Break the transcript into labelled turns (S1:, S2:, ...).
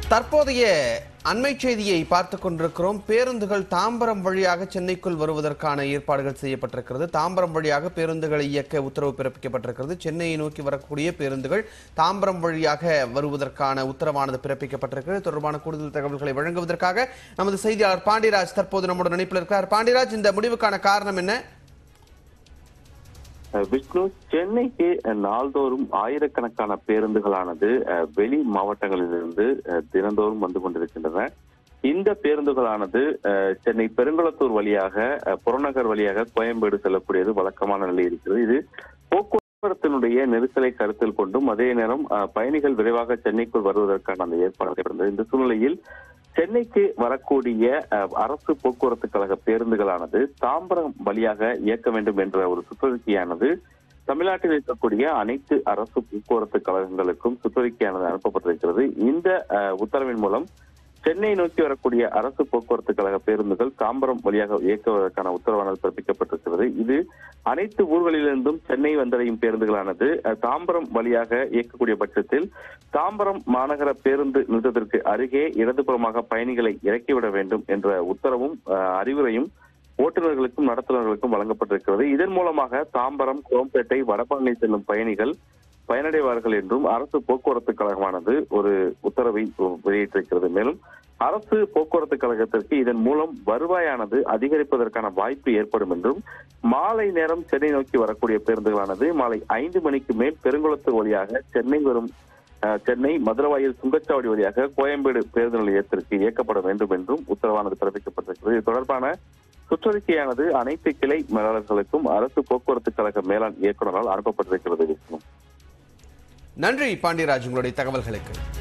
S1: தற்போதைய அண்மை செய்தியை பார்த்துக் கொண்டிருக்கிறோம் பேருந்துகள் தாம்பரம் வழியாக சென்னைக்குள் வருவதற்கான ஏற்பாடுகள் செய்யப்பட்டிருக்கிறது தாம்பரம் வழியாக பேருந்துகளை இயக்க உத்தரவு பிறப்பிக்கப்பட்டிருக்கிறது சென்னையை நோக்கி வரக்கூடிய பேருந்துகள் தாம்பரம் வழியாக வருவதற்கான உத்தரவானது பிறப்பிக்கப்பட்டிருக்கிறது இது தொடர்பான கூடுதல் தகவல்களை வழங்குவதற்காக நமது செய்தியாளர் பாண்டியராஜ் தற்போது நம்முடன் இணைப்பில் இருக்கிறார் பாண்டியராஜ் இந்த முடிவுக்கான காரணம் என்ன
S2: அஹ் விஷ்ணு சென்னைக்கு அஹ், நாள்தோறும் ஆயிரக்கணக்கான பேருந்துகளானது அஹ், வெளி மாவட்டங்களிலிருந்து அஹ், தினந்தோறும் வந்து கொண்டிருக்கின்றன இந்த பேருந்துகளானது அஹ், சென்னை பெருங்குளத்தூர் வழியாக அஹ், புறநகர் வழியாக கோயம்பேடு செல்லக்கூடியது வழக்கமான நிலை இருக்கிறது இது போக்குவரத்தினுடைய நெரிசலை கருத்தில் கொண்டும் அதே நேரம் அஹ், பயணிகள் விரைவாக சென்னைக்குள் வருவதற்கான அந்த ஏற்பாடு இருந்தது இந்த சூழ்நிலையில் சென்னைக்கு வரக்கூடிய அஹ், அரசு போக்குவரத்து கழக பேருந்துகளானது தாம்பரம் வழியாக இயக்க வேண்டும் என்ற ஒரு சுற்றறிக்கையானது தமிழ்நாட்டில் இருக்கக்கூடிய அனைத்து அரசு போக்குவரத்து கழகங்களுக்கும் சுற்றறிக்கையானது அனுப்பப்பட்டிருக்கிறது இந்த அஹ், உத்தரவின் மூலம் சென்னை நோக்கி வரக்கூடிய அரசு போக்குவரத்து கழக பேருந்துகள் தாம்பரம் வழியாக இயக்குவதற்கான உத்தரவானது பிறப்பிக்கப்பட்டிருக்கிறது இது அனைத்து ஊர்களிலிருந்தும் சென்னை வந்தடையும் பேருந்துகளானது அஹ், தாம்பரம் வழியாக இயக்கக்கூடிய பட்சத்தில் தாம்பரம் மாநகர பேருந்து நிறுத்தத்திற்கு அருகே இடதுபுறமாக பயணிகளை இறக்கிவிட வேண்டும் என்ற உத்தரவும் அஹ், அறிவுரையும் ஓட்டுநர்களுக்கும் நடத்துனர்களுக்கும் வழங்கப்பட்டிருக்கிறது இதன் மூலமாக தாம்பரம் குரோம்பேட்டை வடபழனி செல்லும் பயணிகள் பயனடைவார்கள் என்றும் அரசு போக்குவரத்து கழகமானது ஒரு உத்தரவை வெளியிட்டிருக்கிறது மேலும் அரசு போக்குவரத்து கழகத்திற்கு இதன் மூலம் வருவாயானது அதிகரிப்பதற்கான வாய்ப்பு ஏற்படும் என்றும் மாலை நேரம் சென்னை நோக்கி வரக்கூடிய பேருந்துகளானது மாலை ஐந்து மணிக்கு மேல் பெருங்குளத்தூர் வழியாக சென்னை வரும் அஹ், சென்னை மதுரவாயில் சுங்கச்சாவடி வழியாக கோயம்பேடு பேருந்து நிலையத்திற்கு இயக்கப்பட வேண்டும் என்றும் உத்தரவானது பிறப்பிக்கப்பட்டிருக்கிறது இது தொடர்பான சுற்றறிக்கையானது அனைத்து கிளை மேலாளர்களுக்கும் அரசு போக்குவரத்து கழக மேலாண் இயக்குநரால் அனுப்பப்பட்டிருக்கிறது விஷ்ணு
S1: நன்றி பாண்டியராஜ் உங்களுடைய தகவல்களுக்கு